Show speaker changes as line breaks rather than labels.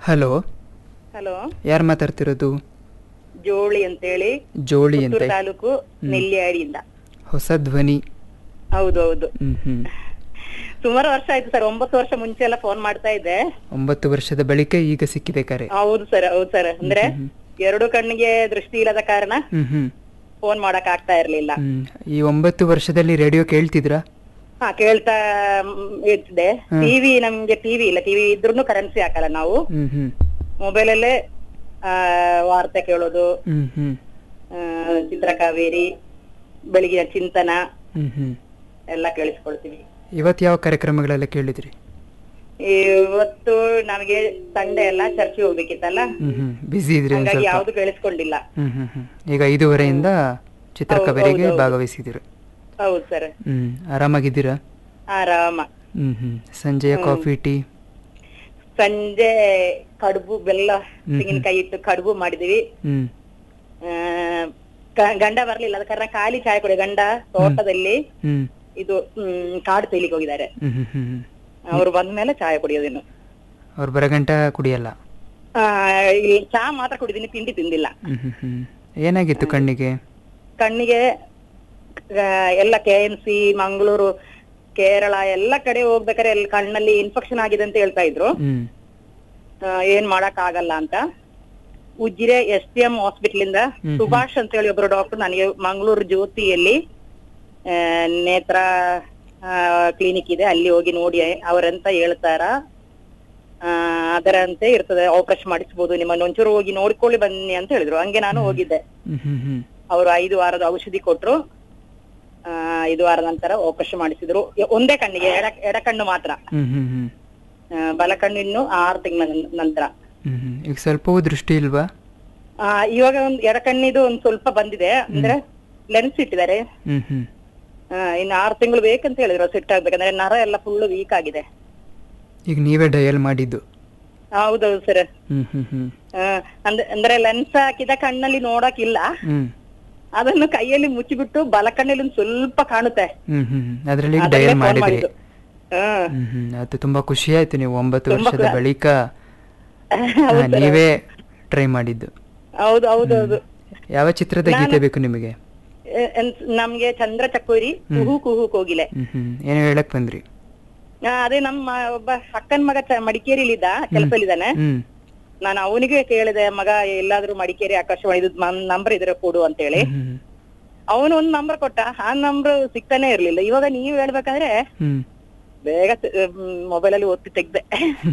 Hello
hello
ಯಾರು ಮಾತಾಡ್ತಿರೋದು
ಜೋಳಿ ಅಂತೇಳಿ
ಜೋಳಿ ಅಂತ
ಪುತ್ತೂರು ತಾಲೂಕು ನೆಲ್ಲಿಯಾಡಿಯಿಂದ
ಹೊಸ ಧ್ವನಿ
ಹೌದು ಹೌದು
ಹ್ಮ್ ಹ್ಮ್
ಸುಮಾರು ವರ್ಷ ಆಯ್ತು ಸರ್ ಒಂಬತ್ತು ವರ್ಷ ಮುಂಚೆ ಎಲ್ಲ ಫೋನ್ ಮಾಡ್ತಾ ಇದ್ದೆ
ಒಂಬತ್ತು ವರ್ಷದ ಬಳಿಕ ಈಗ ಸಿಕ್ಕಿದೆ ಕರೆ
ಹೌದು ಸರ್ ಹೌದು ಸರ್ ಅಂದ್ರೆ ಎರಡು ಕಣ್ಣಿಗೆ ದೃಷ್ಟಿ ಇಲ್ಲದ ಕಾರಣ
ಹ್ಮ್ ಹ್ಮ್
ಫೋನ್ ಮಾಡಕ್ ಆಗ್ತಾ ಇರ್ಲಿಲ್ಲ
ಹ್ಮ್ ಈ ಒಂಬತ್ತು ವರ್ಷದಲ್ಲಿ ರೇಡಿಯೋ ಕೇಳ್ತಿದ್ರಾ
ಹಾ ಕೇಳ್ತಾ ಮ್, ಇರ್ತಿದ್ದೆ ಟಿವಿ ನಮ್ಗೆ ಟಿವಿ ಇಲ್ಲ ಟಿವಿ ಇದ್ರೂ ಕರೆನ್ಸಿ ಹಾಕಲ್ಲ ನಾವು
ಹ್ಮ್ ಹ್ಮ್
ಮೊಬೈಲ್ ಅಲ್ಲೇ ಆ, ವಾರ್ತೆ ಕೇಳೋದು
ಹ್ಮ್ ಹ್ಮ್
ಆ, ಚಿತ್ರಕಾವೇರಿ ಬೆಳಗಿನ ಚಿಂತನ
ಹ್ಮ್ ಹ್ಮ್
ಎಲ್ಲ ಕೇಳಿಸ್ಕೊಳ್ತೀವಿ
ಇವತ್ತು ಯಾವ ಕಾರ್ಯಕ್ರಮಗಳೆಲ್ಲ ಕೇಳಿದ್ರಿ
ಇವತ್ತು ನಮಗೆ ಸಂಡೆ ಎಲ್ಲ ಚರ್ಚೆ ಹೋಗ್ಬೇಕಿತ್ತಲ್ಲ
ಹ್ಮ್ ಹ್ಮ್ ಬಿಸಿ ಇದ್ರಿ ಒಂದ್
ಹಂಗಾಗಿ
ಸ್ವಲ್ಪ
ಯಾವ್ದು ಕೇಳಿಸ್ಕೊಂಡಿಲ್ಲ
ಹ್ಮ್ ಹ್ಮ್ ಹ್ಮ್ ಈಗ ಐದೂವರೆಯಿಂದ ಚಿತ್ರಕವರೆಗೆ
ಹೌದು, ಹೌದು.
ಭಾಗವಹಿಸಿದಿರು
ಹೌದು ಸರ್
ಹ್ಮ್ ಆರಾಮಾಗಿದ್ದೀರಾ
ಆರಾಮ
ಹ್ಮ್ ಹ್ಮ್ ಸಂಜೆಯ ಕಾಫಿ ಟೀ
ಸಂಜೆ ಕಡುಬು ಬೆಲ್ಲ ತೆಂಗಿನಕಾಯಿ ಇಟ್ಟು ಕಡುಬು ಮಾಡಿದೀವಿ
ಹ್ಮ್
ಆ, ಗ- ಗಂಡ ಬರ್ಲಿಲ್ಲ ಅದ ಕಾರಣ ಖಾಲಿ ಚಾಯ್ ಕುಡಿ ಗಂಡ ತೋಟದಲ್ಲಿ
ಹ್ಮ್
ಇದು ಹ್ಮ್ ಕಾಡು ತೇಲಿಗೆ ಹೋಗಿದ್ದಾರೆ
ಹ್ಮ್ ಹ್ಮ್ ಹ್ಮ್ ಹ್ಮ್
ಅವ್ರು ಬಂದ ಮೇಲೆ ಚಾಯ್ ಕುಡಿಯೋದಿನ್ನು
ಅವ್ರು ಬರಗಂಟ ಕುಡಿಯಲ್ಲ
ಆ, ಇಲ್ಲಿ ಚಾ ಮಾತ್ರ ಕುಡಿದೀನಿ ತಿಂಡಿ ತಿಂದಿಲ್ಲ
ಹ್ಮ್ ಹ್ಮ್ ಹ್ಮ್ ಏನಾಗಿತ್ತು ಕಣ್ಣಿಗೆ
ಕಣ್ಣಿಗೆ ಆ, ಎಲ್ಲ K M C Mangaluru Kerala ಎಲ್ಲ ಕಡೆ ಹೋಗ್ಬೇಕಾದ್ರೆ ಎಲ್ಲ ಕಣ್ಣಲ್ಲಿ ಇನ್ಫೆಕ್ಷನ್ ಆಗಿದೆ ಅಂತ ಹೇಳ್ತಾ ಇದ್ರು
ಹ್ಮ್
ಆ, ಏನ್ ಮಾಡಕ್ ಆಗಲ್ಲ ಅಂತ Ujire S T M hospital ಇಂದ
ಹ್ಮ್.
ಸುಭಾಷ್ ಅಂತ ಹೇಳಿ ಒಬ್ರು ಡಾಕ್ಟರ್ ನನಗೆ ಮಂಗಳೂರು ಜ್ಯೋತಿಯಲ್ಲಿ ಆ, ನೇತ್ರ ಕ್ಲಿನಿಕ್ ಇದೆ ಅಲ್ಲಿ ಹೋಗಿ ನೋಡಿ ಅವರಂತ ಹೇಳ್ತಾರ ಆ, ಅದರಂತೆ ಇರ್ತದೆ ಆಪರೇಷನ್ ಮಾಡಿಸ್ಬೋದು ನಿಮ್ಮನ್ನ ಒಂಚೂರು ಹೋಗಿ ನೋಡ್ಕೊಳ್ಳಿ ಬನ್ನಿ ಅಂತ ಹೇಳಿದ್ರು ಹಂಗೆ ನಾನು ಹೋಗಿದ್ದೆ
ಹ್ಮ್ ಹ್ಮ್ ಹ್ಮ್
ಅವರು ಐದು ವಾರದ ಔಷಧಿ ಕೊಟ್ರು ಆ, ಐದು ವಾರದ ನಂತರ ಆಪರೇಷನ್ ಮಾಡಿಸಿದ್ರು ಎ- ಒಂದೇ ಕಣ್ಣಿಗೆ ಎಡ ಎಡ ಕಣ್ಣು ಮಾತ್ರ
ಹ್ಮ್ ಹ್ಮ್ ಹ್ಮ್
ಆ, ಬಲ ಕಣ್ಣು ಇನ್ನು ಆರು ತಿಂಗಳ ನಂತರ
ಹ್ಮ್ ಹ್ಮ್ ಈಗ ಸ್ವಲ್ಪವೂ ದೃಷ್ಟಿ ಇಲ್ವಾ
ಆ, ಇವಾಗ ಒಂದು ಎಡ ಕಣ್ಣಿದು ಒಂದ್ ಸ್ವಲ್ಪ ಬಂದಿದೆ ಅಂದ್ರೆ ಲೆನ್ಸ್ ಇಟ್ಟಿದ್ದಾರೆ
ಹ್ಮ್ ಹ್ಮ್
ಆ, ಇನ್ನು ಆರು ತಿಂಗಳು ಬೇಕಂತ ಹೇಳಿದ್ರು ಸೆಟ್ ಆಗ್ಬೇಕಂದ್ರೆ ನರ ಎಲ್ಲ ಫುಲ್ ವೀಕ್ ಆಗಿದೆ
ಈಗ ನೀವೇ ಡಯಲ್ ಮಾಡಿದ್ದು
ಹೌದೌದು ಸರ್
ಹ್ಮ್ ಹ್ಮ್ ಹ್ಮ್
ಅಂದ್ರೆ ಅಂದ್ರೆ ಲೆನ್ಸ್ ಹಾಕಿದ ಕಣ್ಣಲ್ಲಿ ನೋಡಕ್ಕಿಲ್ಲ
ಹ್ಮ್
ಅದನ್ನು ಕೈಯಲ್ಲಿ ಮುಚ್ಚಿಬಿಟ್ಟು ಬಲ ಕಣ್ಣಲ್ಲಿ ಒಂದ್ ಸ್ವಲ್ಪ ಕಾಣುತ್ತೆ
ಹ್ಮ್ ಹ್ಮ್ ಹ್ಮ್ ಅದ್ರಲ್ಲಿ ಈಗ
ಅದನ್ನೇ
ಡಯಲ್
phone
ಮಾಡಿದ್ರಿ
ಮಾಡಿದ್ದು. ಹಾ
ಹ್ಮ್ ಹ್ಮ್ ಅದು ತುಂಬಾ ಖುಷಿ ಆಯ್ತು ನೀವು ಒಂಬತ್ತು
ತುಂಬಾ
ವರ್ಷದ
ಖುಷಿ-
ಬಳಿಕ ಹಾ, ನೀವೇ ಟ್ರೈ ಮಾಡಿದ್ದು
ಹೌದು ಹೌದೌದು
ಯಾವ ಚಿತ್ರದ ಗೀತೆ ಬೇಕು ನಿಮಗೆ
ಎ- ಎನ್- ನಮ್ಗೆ ಚಂದ್ರ ಚಕೋರಿ ಕುಹು ಕುಹು ಕೋಗಿಲೆ
ಹ್ಮ್ ಹ್ಮ್ ಏನೋ ಹೇಳಕ್ ಬಂದ್ರಿ
ಆ, ಅದೇ ನಮ್ಮ ಒಬ್ಬ ಅಕ್ಕನ ಮಗ ಚ- ಮಡಿಕೇರಿಲಿದ್ದ ಕೆಲಸದಲ್ಲಿದ್ದಾನೆ
ಹ್ಮ್
ನಾನು ಅವನಿಗೆ ಕೇಳಿದೆ ಮಗ ಎಲ್ಲಾದ್ರೂ ಮಡಿಕೇರಿ ಆಕಾಶವಾಣಿ ನಂಬರ್ ಇದ್ರೆ ಕೊಡು ಅಂತ ಹೇಳಿ
ಹ್ಮ್
ಅವನು ಒಂದ್ ನಂಬರ್ ಕೊಟ್ಟ ಆ ನಂಬರ್ ಸಿಗ್ತಾನೆ ಇರ್ಲಿಲ್ಲ ಇವಾಗ ನೀವ್ ಹೇಳ್ಬೇಕಾದ್ರೆ
ಹ್ಮ್
ಬೇಗ ಮೊಬೈಲ್ ಅಲ್ಲಿ ಒತ್ತಿ ತೆಗ್ದೆ